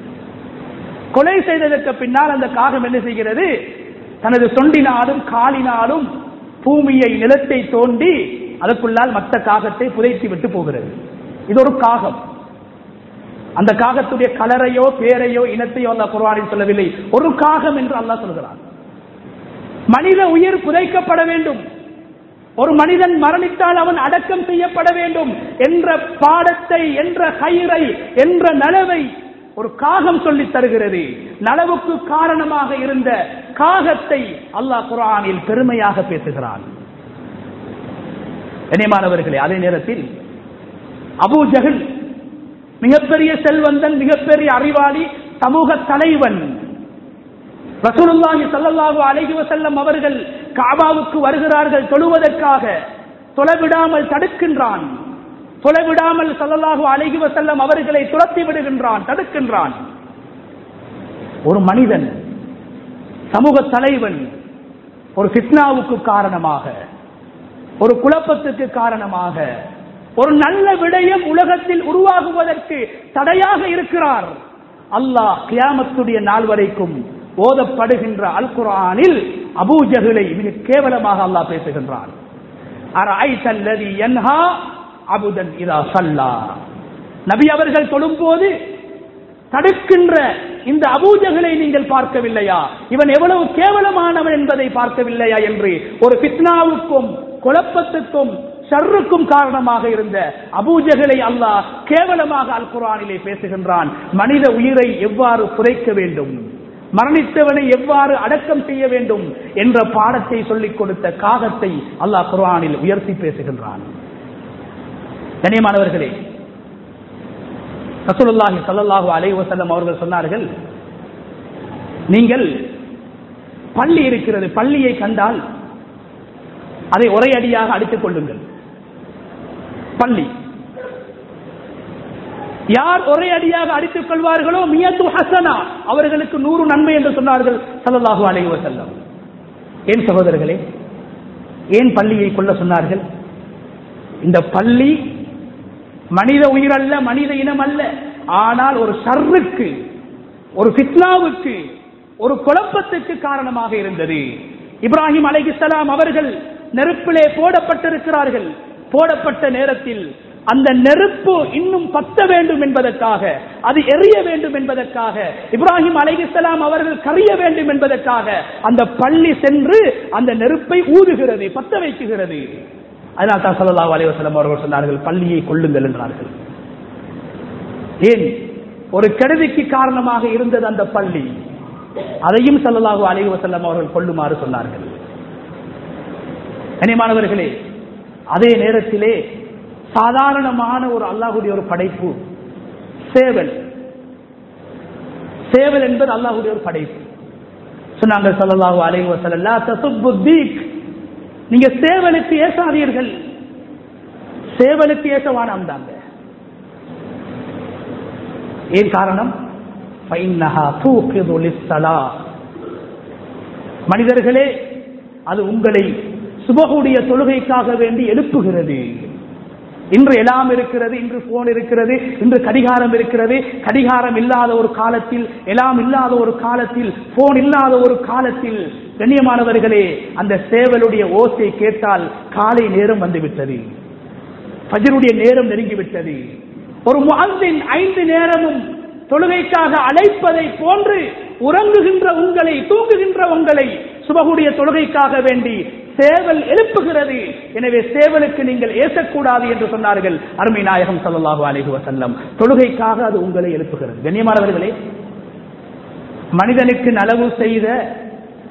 கொலை செய்ததற்கு பின்னால் அந்த காகம் என்ன செய்கிறது தனது சொண்டினாலும் காலினாலும் பூமியை நிலத்தை தோண்டி அதற்குள்ளால் மற்ற காகத்தை புதைத்து விட்டு போகிறது இது ஒரு காகம் அந்த காகத்துடைய கலரையோ பேரையோ இனத்தையோ அல்லாஹ் குர்ஆனில் சொல்லவில்லை ஒரு காகம் என்று அல்லாஹ் சொல்கிறான் மனித உயிர் புதைக்கப்பட வேண்டும் ஒரு மனிதன் மரணித்தால் அவன் அடக்கம் செய்யப்பட வேண்டும் என்ற பாடத்தை என்ற கயிறை என்ற நலவை ஒரு காகம் சொல்லித் தருகிறது நலவுக்கு காரணமாக இருந்த காகத்தை அல்லாஹ் குர்ஆனில் பெருமையாக பேசுகிறான் கண்ணியமானவர்களே அதே நேரத்தில் அபூ ஜஹல் மிகப்பெரிய செல்வந்தன் மிகப்பெரிய அறிவாளி சமூக தலைவன் ரசூலுல்லாஹி ஸல்லல்லாஹு அலைஹி வஸல்லம் அவர்கள் காபாவுக்கு வருகிறார்கள் தொழுவதற்காக தொலைவிடாமல் தடுக்கின்றான் தொலைவிடாமல் ஸல்லல்லாஹு அலைஹி வஸல்லம் அவர்களை துரத்தி விடுகின்றான் தடுக்கின்றான் ஒரு மனிதன் சமூக தலைவன் ஒரு ஃபித்னாவுக்கு காரணமாக ஒரு குழப்பத்துக்கு காரணமாக ஒரு நல்ல விடயம் உலகத்தில் உருவாகுவதற்கு தடையாக இருக்கிறார் அல்லாஹ் கியாமத்துடைய நாள் வரைக்கும் ஓதப்படுகின்ற அல் குர்ஆனில் அபூஜகுலை மிக கேவலமாக அல்லாஹ் பேசுகின்றான் அரஐத்தல்லதி யன்ஹா அபுதன் இதா சல்லா நபி அவர்கள் தொழும்போது தடுக்கின்ற இந்த அபூஜகளை நீங்கள் பார்க்கவில்லையா இவன் எவ்வளவு கேவலமானவன் என்பதை பார்க்கவில்லையா என்று ஒரு பித்னாவுக்கும் குழப்பத்துக்கும் ஷர்ருக்கும் காரணமாக இருந்த அபூஜகளை அல்லாஹ் கேவலமாக அல் குரானிலே பேசுகின்றான் மனித உயிரை எவ்வாறு புதைக்க வேண்டும் மரணித்தவனை எவ்வாறு அடக்கம் செய்ய வேண்டும் என்ற பாடத்தை சொல்லிக் கொடுத்த காகத்தை அல்லாஹ் குர்ஆனில் உயர்த்தி பேசுகின்றான் கண்ணியமானவர்களே ரசூலுல்லாஹி ஸல்லல்லாஹு அலைஹி வஸல்லம் அவர்கள் சொன்னார்கள் நீங்கள் பள்ளி இருக்கிறது பள்ளியை கண்டால் அதை ஒரே அடியாக அடித்துக் கொள்ளுங்கள் பள்ளி யார் ஒரே அடியாக அடித்துக் கொள்வார்களோ மியத்து ஹசனா அவர்களுக்கு நூறு நன்மை என்று சொன்னார்கள் சல்லல்லாஹு அலைஹி வஸல்லம் ஏன் சகோதரர்களே ஏன் பள்ளியை கொள்ள சொன்னார்கள் இந்த பள்ளி மனித உயிர் அல்ல மனித இனம் அல்ல ஆனால் ஒரு ஷர்ருக்கு ஒரு ஃபித்னாவுக்கு ஒரு குழப்பத்துக்கு காரணமாக இருந்தது இப்ராஹிம் அலைஹிஸ்ஸலாம் அவர்கள் நெருப்பிலே போடப்பட்டிருக்கிறார்கள் போடப்பட்ட நேரத்தில் அந்த நெருப்பு இன்னும் பத்த வேண்டும் என்பதற்காக அது எரிய வேண்டும் என்பதற்காக இப்ராஹிம் அலைஹிஸ்ஸலாம் அவர்கள் கரிய வேண்டும் என்பதற்காக அந்த பள்ளி சென்று அந்த நெருப்பை ஊதுகிறது பத்த வைக்குகிறது அதனால் தான் சல்லல்லாஹு அலைஹி வஸல்லம் அவர்கள் சொன்னார்கள் பள்ளியை கொள்ளுங்கள் என்றார்கள் ஏன் ஒரு கெடுதிக்கு காரணமாக இருந்தது அந்த பள்ளி அதையும் சல்லல்லாஹு அலைஹி வஸல்லம் அவர்கள் கொள்ளுமாறு சொன்னார்கள் கனிமானவர்களே அதே நேரத்திலே சாதாரணமான ஒரு அல்லாஹுடைய ஒரு படைப்பு சேவல் சேவல் என்பது அல்லாஹுடைய ஒரு படைப்பு சொன்னாங்க சல்லல்லாஹு அலைஹி வஸல்லம் லா தசுப்பு தீக் நீங்க சேவலுக்கு ஏசாதீர்கள் சேவலுக்கு ஏசவானாம் தாங்க ஏன் காரணம் ஃபைன்னஹா தூக்கிது லிஸ்ஸலா. மனிதர்களே அது உங்களை சுபகுடைய தொழுகைக்காக வேண்டி எழுப்புகிறது இன்று எல்லாம் இருக்கிறது இன்று போன் இருக்கிறது இன்று கடிகாரம் இருக்கிறது கடிகாரம் இல்லாத ஒரு காலத்தில் எல்லாம் இல்லாத ஒரு காலத்தில் போன் இல்லாத ஒரு காலத்தில் கண்ணியமானவர்களே அந்த சேவலுடைய ஓசை கேட்டால் காலை நேரம் வந்துவிட்டது ஃபஜ்ருடைய நேரம் நெருங்கிவிட்டது ஒரு முஅத்தின் ஐந்து நேரமும் தொழுகைக்காக அழைப்பதை போன்று உறங்குகின்ற உங்களை தூங்குகின்ற உங்களை சுபகுடைய தொழுகைக்காக வேண்டி சேவல் எழுப்புகிறது எனவே சேவலுக்கு நீங்கள் ஏசக்கூடாது என்று சொன்னார்கள் அருமை நாயகம் ஸல்லல்லாஹு அலைஹி வஸல்லம் தொழுகைக்காக அது உங்களை எழுப்புகிறது கண்ணியமானவர்களே மனிதனுக்கு நலவு செய்த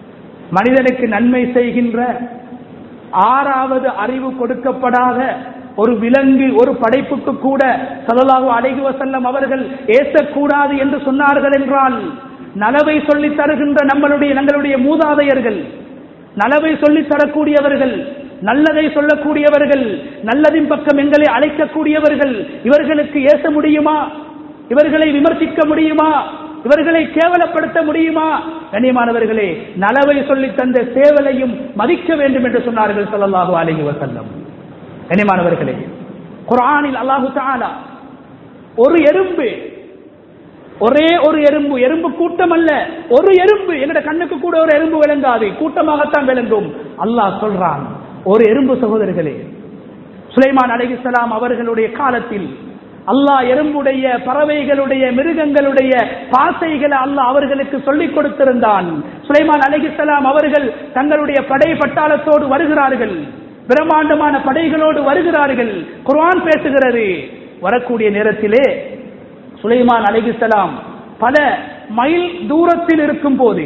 மனிதனுக்கு நன்மை செய்கின்ற ஆறாவது அறிவு கொடுக்கப்படாத ஒரு விலங்கு ஒரு படைப்புக்கு கூட சல்லல்லாஹு அலைஹி வஸல்லம் அவர்கள் ஏசக்கூடாது என்று சொன்னார்கள் என்றால் நலவை சொல்லித் தருகின்ற நம்மளுடைய நம்மளுடைய மூதாதையர்கள் நலவை சொல்லித் தரக்கூடியவர்கள் நல்லதை சொல்லக்கூடியவர்கள் நல்லதின் பக்கம் எங்களை அழைக்கக்கூடியவர்கள் இவர்களுக்கு ஏச முடியுமா இவர்களை விமர்சிக்க முடியுமா இவர்களை கேவலப்படுத்த முடியுமா கண்ணியமானவர்களே நலவை சொல்லி தந்த சேவலையும் மதிக்க வேண்டும் என்று சொன்னார்கள் ஸல்லல்லாஹு அலைஹி வஸல்லம் கண்ணியமானவர்களே குர்ஆனில் அல்லாஹு தஆலா ஒரு எறும்பு ஒரே ஒரு எறும்பு எறும்பு கூட்டம் அல்ல ஒரு எறும்பு என்னோட கண்ணுக்கு கூட ஒரு எறும்பு விளங்காது கூட்டமாகத்தான் விளங்கும் அல்லாஹ் சொல்றான் ஒரு எறும்பு சகோதரர்களே சுலைமான் அலைஹிஸ்ஸலாம் அவர்களுடைய காலத்தில் அல்லாஹ் எறும்புடைய பறவைகளுடைய மிருகங்களுடைய பாசைகளை அல்லாஹ் அவர்களுக்கு சொல்லிக் கொடுத்திருந்தான் சுலைமான் அலைஹிஸ்ஸலாம் அவர்கள் தங்களுடைய படை பட்டாளத்தோடு வருகிறார்கள் பிரம்மாண்டமான படைகளோடு வருகிறார்கள் குர்ஆன் பேசுகிறது வரக்கூடிய நேரத்திலே சுலைமான் அலைஹிஸ்ஸலாம் பல மைல் தூரத்தில் இருக்கும் போது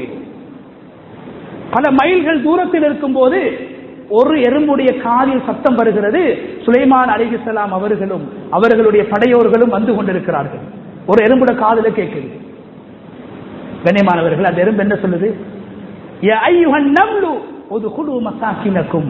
பல மைல்கள் தூரத்தில் இருக்கும் போது ஒரு எறும்புடைய காதில் சத்தம் வருகிறது சுலைமான் அலிகிசலாம் அவர்களும் அவர்களுடைய படையோர்களும் வந்து கொண்டிருக்கிறார்கள் ஒரு எறும்புட காதுல கேட்குது கண்ணியமானவர்கள் அந்த எறும்பு என்ன சொல்லுது "யா ஐயுஹன் நம்லு உத்குலு மசாக்கினக்கும்."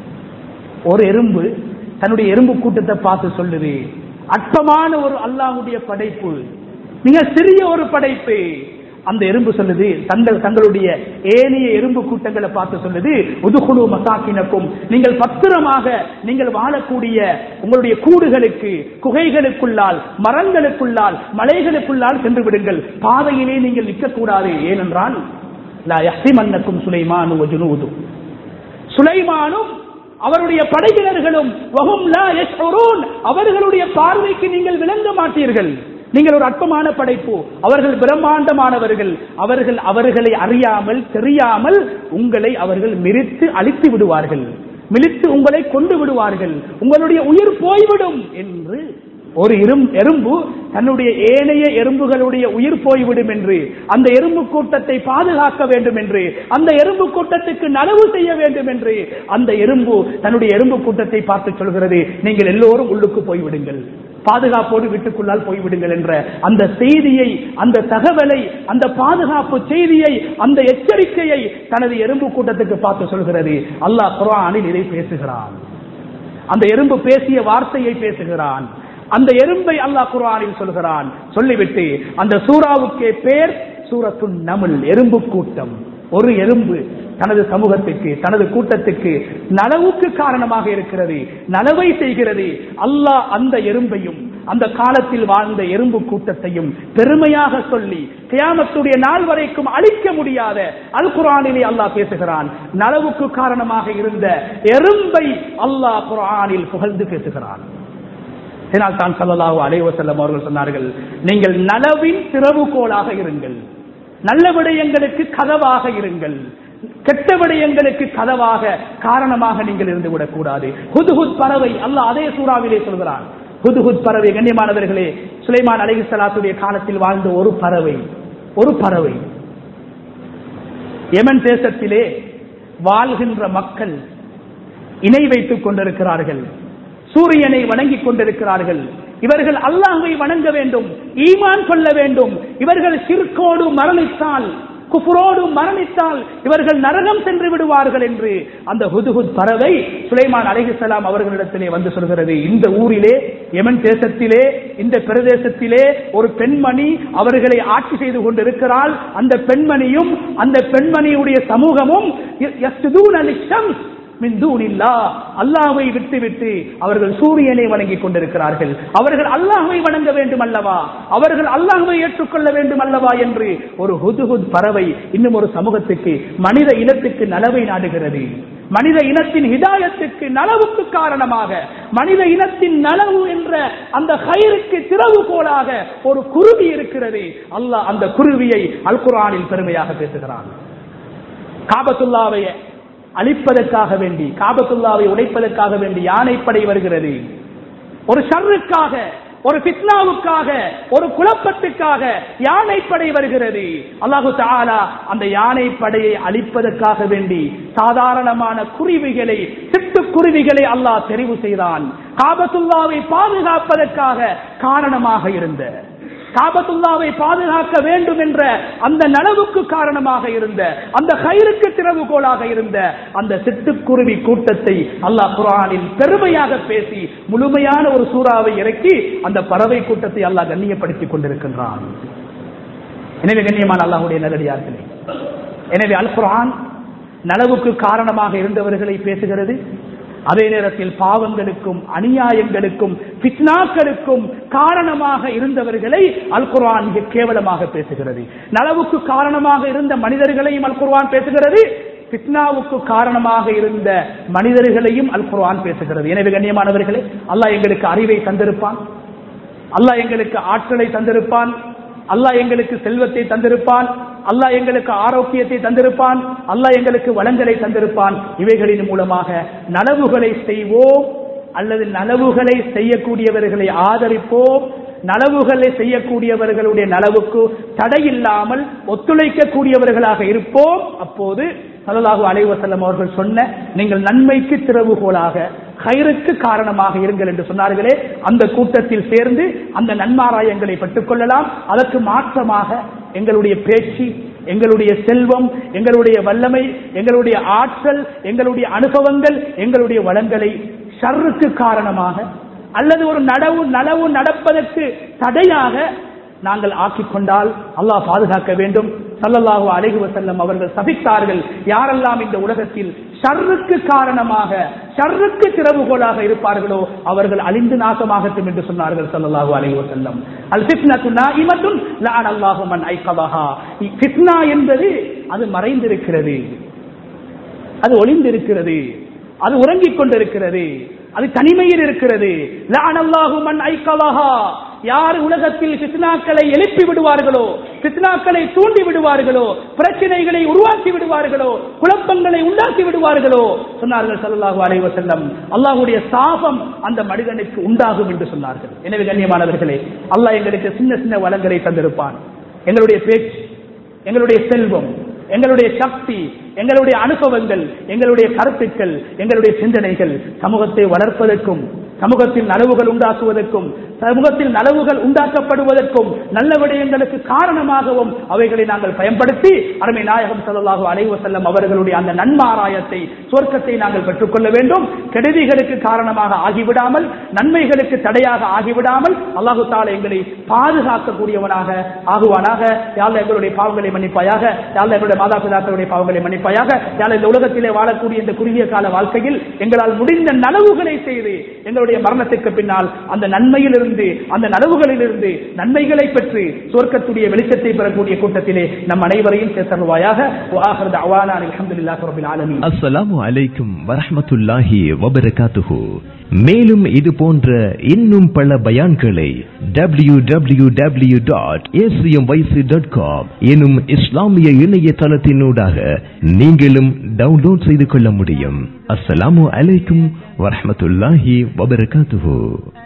ஒரு எறும்பு தன்னுடைய எறும்பு கூட்டத்தை பார்த்து சொல்லுது அற்பமான ஒரு அல்லாஹ்வுடைய படைப்பு மிக சிறிய ஒரு படைப்பு அந்த எறும்பு சொல்லுது தங்கள் தங்களுடைய ஏனைய எறும்பு கூட்டங்களை பார்த்து சொல்லுது உதுகுழு மசாக்கினக்கும் நீங்கள் பத்திரமாக நீங்கள் வாழக்கூடிய உங்களுடைய கூடுகளுக்கு குகைகளுக்குள்ளால் மரங்களுக்குள்ளால் மலைகளுக்குள்ளால் சென்று விடுங்கள் பாதையிலே நீங்கள் நிற்கக்கூடாது ஏனென்றால் லா யஹ்திமன்னக்கும் சுலைமானு வஜுனூது சுலைமானும் அவருடைய படையினர்களும் வஹும் லா யஷ்உரூன் அவர்களுடைய பார்வைக்கு நீங்கள் விளங்க மாட்டீர்கள் நீங்கள் ஒரு அற்பமான படைப்பு அவர்கள் பிரம்மாண்டமானவர்கள் அவர்கள் அவர்களை அறியாமல் தெரியாமல் உங்களை அவர்கள் மிரித்து அழித்து விடுவார்கள் மிலித்து உங்களை கொண்டு விடுவார்கள் உங்களுடைய உயிர் போய்விடும் என்று ஒரு எறும் எறும்பு தன்னுடைய ஏனைய எறும்புகளுடைய உயிர் போய்விடும் என்று அந்த எறும்பு கூட்டத்தை பாதுகாக்க வேண்டும் என்று அந்த எறும்பு கூட்டத்துக்கு நனவு செய்ய வேண்டும் என்று அந்த எறும்பு தன்னுடைய எறும்பு கூட்டத்தை பார்த்து சொல்கிறது நீங்கள் எல்லோரும் உள்ளுக்கு போய்விடுங்கள் பாதுகாப்போடு வீட்டுக்குள்ளால் போய்விடுங்கள் என்ற அந்த செய்தியை அந்த தகவலை அந்த பாதுகாப்பு செய்தியை அந்த எச்சரிக்கையை தனது எறும்பு கூட்டத்துக்கு பார்த்து சொல்கிறது அல்லாஹ் குர்ஆனில் இதை பேசுகிறான் அந்த எறும்பு பேசிய வார்த்தையை பேசுகிறான் அந்த எறும்பை அல்லாஹ் குர்ஆனில் சொல்கிறான் சொல்லிவிட்டு அந்த சூறாவுக்கே பேர் சூரத்துன் நமுல் எறும்பு கூட்டம் ஒரு எறும்பு தனது சமூகத்துக்கு தனது கூட்டத்துக்கு நலவுக்கு காரணமாக இருக்கிறது நலவை செய்கிறது அல்லாஹ் அந்த எறும்பையும் அந்த காலத்தில் வாழ்ந்த எறும்பு கூட்டத்தையும் பெருமையாக சொல்லி கியாமத்துடைய நாள் வரைக்கும் அழிக்க முடியாத அல் குரானிலே அல்லாஹ் பேசுகிறான் நலவுக்கு காரணமாக இருந்த எறும்பை அல்லாஹ் குரானில் புகழ்ந்து பேசுகிறான் இதனால் தான் சல்லல்லாஹு அலைஹி வஸல்லம் அவர்கள் சொன்னார்கள் நீங்கள் நலவின் திறவுகோலாக இருங்கள் நல்ல விடயங்களுக்கு கதவாக இருங்கள் கெட்ட விடயங்களுக்கு கதவாக காரணமாக நீங்கள் இருந்து விடக்கூடாது ஹுதுஹுத் பறவை அல்லாஹ் அதே சூறாவிலே சொல்கிறான் ஹுதுஹுத் பறவை கண்ணியமானவர்களே சுலைமான் அலைஹி ஸலாத்துடைய காலத்தில் வாழ்ந்த ஒரு பறவை ஒரு பறவை யமன் தேசத்திலே வாழ்கின்ற மக்கள் இணை வைத்துக் கொண்டிருக்கிறார்கள் சூரியனை வணங்கிக் கொண்டிருக்கிறார்கள் இவர்கள் அல்லாஹ்வை வணங்க வேண்டும் ஈமான் கொள்ள வேண்டும் இவர்கள் சிற்கோடு மரணித்தால் குஃபுரோடு மரணித்தால் இவர்கள் நரகம் சென்று விடுவார்கள் என்று அந்த ஹுதுஹுத் பறவை சுலைமான் அலைஹிஸ்ஸலாம் அவர்களிடத்திலே வந்து சொல்கிறது இந்த ஊரிலே யமன் தேசத்திலே இந்த பிரதேசத்திலே ஒரு பெண்மணி அவர்களை ஆட்சி செய்து கொண்டிருக்கிறாள் அந்த பெண்மணியும் அந்த பெண்மணியுடைய சமூகமும் யஸ்ஜுதூன லிஷம்ஸ் மின் தூனில்லா அல்லாஹ்வை விட்டுவிட்டு அவர்கள் சூரியனை வணங்கிக் கொண்டிருக்கிறார்கள் அவர்கள் அல்லாஹ்வை வணங்க வேண்டும் அல்லவா அவர்கள் அல்லாஹ்வை ஏற்றுக்கொள்ள வேண்டும் அல்லவா என்று ஒரு ஹுதுஹுத் பறவை இன்னும் ஒரு சமூகத்துக்கு மனித இனத்துக்கு நலவை நாடுகிறது மனித இனத்தின் ஹிதாயத்துக்கு நலவுக்கு காரணமாக மனித இனத்தின் நலவு என்ற அந்த கயிறுக்கு திறவுகோலாக ஒரு குருவி இருக்கிறது அல்லாஹ் அந்த குருவியை அல் குர்ஆனில் பெருமையாக பேசுகிறான் காபத்துல்லாவை அழிப்பதற்காக வேண்டி காபத்துல்லாவை உடைப்பதற்காக வேண்டி யானைப்படை வருகிறது ஒரு ஷர்ருக்காக ஒரு பித்னாவுக்காக ஒரு குழப்பத்துக்காக யானைப்படை வருகிறது அல்லாஹு தாலா அந்த யானைப்படையை அழிப்பதற்காக வேண்டி சாதாரணமான குருவிகளை சிட்டுக்குருவிகளை அல்லாஹ் தெரிவு செய்தான் காபத்துல்லாவை பாதுகாப்பதற்காக காரணமாக இருந்த காபத்துல்லாவை பாதுகாக்க வேண்டும் என்ற அந்த நனவுக்கு காரணமாக இருந்த அந்த கயிறுக்கு திறவுகோலாக இருந்த அந்த சிட்டுக்குருவி கூட்டத்தை அல்லாஹ் குரானில் பெருமையாக பேசி முழுமையான ஒரு சூறாவை இறக்கி அந்த பறவை கூட்டத்தை அல்லாஹ் கண்ணியப்படுத்திக் கொண்டிருக்கின்றான் எனவே கண்ணியமான அல்லாஹுடைய நல்லடியார்களே எனவே அல் குரான் நனவுக்கு காரணமாக இருந்தவர்களை பேசுகிறது அதே நேரத்தில் பாவங்களுக்கும் அநியாயங்களுக்கும் பித்னாக்களுக்கும் காரணமாக இருந்தவர்களை அல் குர்ஆன் மிக கேவலமாக பேசுகிறது நலவுக்கு காரணமாக இருந்த மனிதர்களையும் அல் குர்ஆன் பேசுகிறது பித்னாவுக்கு காரணமாக இருந்த மனிதர்களையும் அல் குர்ஆன் பேசுகிறது எனவே கண்ணியமானவர்களே அல்லாஹ் எங்களுக்கு அறிவை தந்திருப்பான் அல்லாஹ் எங்களுக்கு ஆற்றலை தந்திருப்பான் அல்லாஹ் எங்களுக்கு செல்வத்தை தந்திருப்பான் அல்லாஹ் எங்களுக்கு ஆரோக்கியத்தை தந்திருப்பான் அல்லாஹ் எங்களுக்கு வளங்களை தந்திருப்பான் இவைகளின் மூலமாக நனவுகளை செய்வோம் அல்லது நனவுகளை செய்யக்கூடியவர்களை ஆதரிப்போம் நனவுகளை செய்யக்கூடியவர்களுடைய நலவுக்கு தடையில்லாமல் ஒத்துழைக்கக்கூடியவர்களாக இருப்போம் அப்போது சல்லல்லாஹு அலைஹி வஸல்லம் அவர்கள் சொன்ன நீங்கள் நன்மைக்கு திறவுகோலாக கயிறுக்கு காரணமாக இருங்கள் என்று சொன்னார்களே அந்த கூட்டத்தில் சேர்ந்து அந்த நன்மாராயங்களை பெற்றுக் கொள்ளலாம் அதற்கு மாற்றமாக எங்களுடைய பேச்சு எங்களுடைய செல்வம் எங்களுடைய வல்லமை எங்களுடைய ஆற்றல் எங்களுடைய அனுபவங்கள் எங்களுடைய வளங்களை ஷர்ருக்கு காரணமாக அல்லது ஒரு நடவு நலவு நடப்பதற்கு தடையாக நாங்கள் ஆக்கிக் கொண்டால் அல்லாஹ் பாதுகாக்க வேண்டும் சல்லல்லாஹு அலைஹி வஸல்லம் அவர்கள் சபித்தார்கள் யாரெல்லாம் இந்த உலகத்தில் ஷர்ருக்கு காரணமாக ஷர்ருக்கு திறவுகோலாக இருப்பார்களோ அவர்கள் அழிந்து நாசமாகட்டும் என்று சொன்னார்கள் சல்லல்லாஹு அலைஹி வஸல்லம் அல் ஃபித்னத்து நாயிமத்துன் லஅன அல்லாஹு மன் ஐகதஹா ஃபித்னா என்பது அது மறைந்திருக்கிறது அது ஒளிந்திருக்கிறது அது உறங்கிக் கொண்டிருக்கிறது அது தனிமையில் இருக்கிறது லஅனல்லாஹு மன் ஐகதஹா யார் உலகத்தில் பித்னாக்களை எழுப்பி விடுவார்களோ பித்னாக்களை தூண்டி விடுவார்களோ பிரச்சனைகளை உருவாக்கி விடுவார்களோ குழப்பங்களை உண்டாக்கி விடுவார்களோ சொன்னார்கள் சல்லல்லாஹு அலைஹி வஸல்லம் அல்லாஹ்வுடைய சாபம் அந்த மனிதனுக்கு உண்டாகும் என்று சொன்னார்கள் எனவே கண்ணியமானவர்களே அல்லாஹ் எங்களுக்கு சின்ன சின்ன வளங்களை தந்திருப்பான் எங்களுடைய பேச்சு எங்களுடைய செல்வம் எங்களுடைய சக்தி எங்களுடைய அனுபவங்கள் எங்களுடைய கருத்துக்கள் எங்களுடைய சிந்தனைகள் சமூகத்தை வளர்ப்பதற்கும் சமூகத்தில் நலவுகள் உண்டாக்குவதற்கும் சமூகத்தில் நலவுகள் உண்டாக்கப்படுவதற்கும் நல்ல விடயங்களுக்கு காரணமாகவும் அவைகளை நாங்கள் பயன்படுத்தி அருமை நாயகம் சல்லாஹூ அலைவ செல்லம் அவர்களுடைய அந்த நன்மாராயத்தை சொர்க்கத்தை நாங்கள் பெற்றுக்கொள்ள வேண்டும் கெடுதிகளுக்கு காரணமாக ஆகிவிடாமல் நன்மைகளுக்கு தடையாக ஆகிவிடாமல் அல்லாஹு தால எங்களை பாதுகாக்கக்கூடியவனாக ஆகுவானாக யாழ் எங்களுடைய பாவங்களை மன்னிப்பாயாக யாழ் எங்களுடைய மாதா பிதாக்களுடைய பாவங்களை மன்னிப்பாயாக யாழ் இந்த உலகத்திலே வாழக்கூடிய இந்த குறுகிய கால வாழ்க்கையில் எங்களால் முடிந்த நனவுகளை செய்து எங்களுடைய மரணத்துக்கு பின்னால் அந்த நன்மையிலிருந்து அந்த நனவுகளிலிருந்து நன்மைகளை பெற்று சொர்க்கத்துடைய வெளிச்சத்தை பெறக்கூடிய கூட்டத்திலே நம் அனைவரையும் சேர்த்தருவாயாக ஆலமீன் அஸ்ஸலாமு அலைக்கும் வரஹ்மத்துல்லாஹி வபரகாத்துஹு மேலும் இது போன்ற இன்னும் பல பயான்களை W W W dot dot com எனும் இஸ்லாமிய இணையதளத்தினூடாக நீங்களும் டவுன்லோட் செய்து கொள்ள முடியும் அஸ்ஸலாமு அலைக்கும் வரஹ்மத்துல்லாஹி வபரகாத்துஹு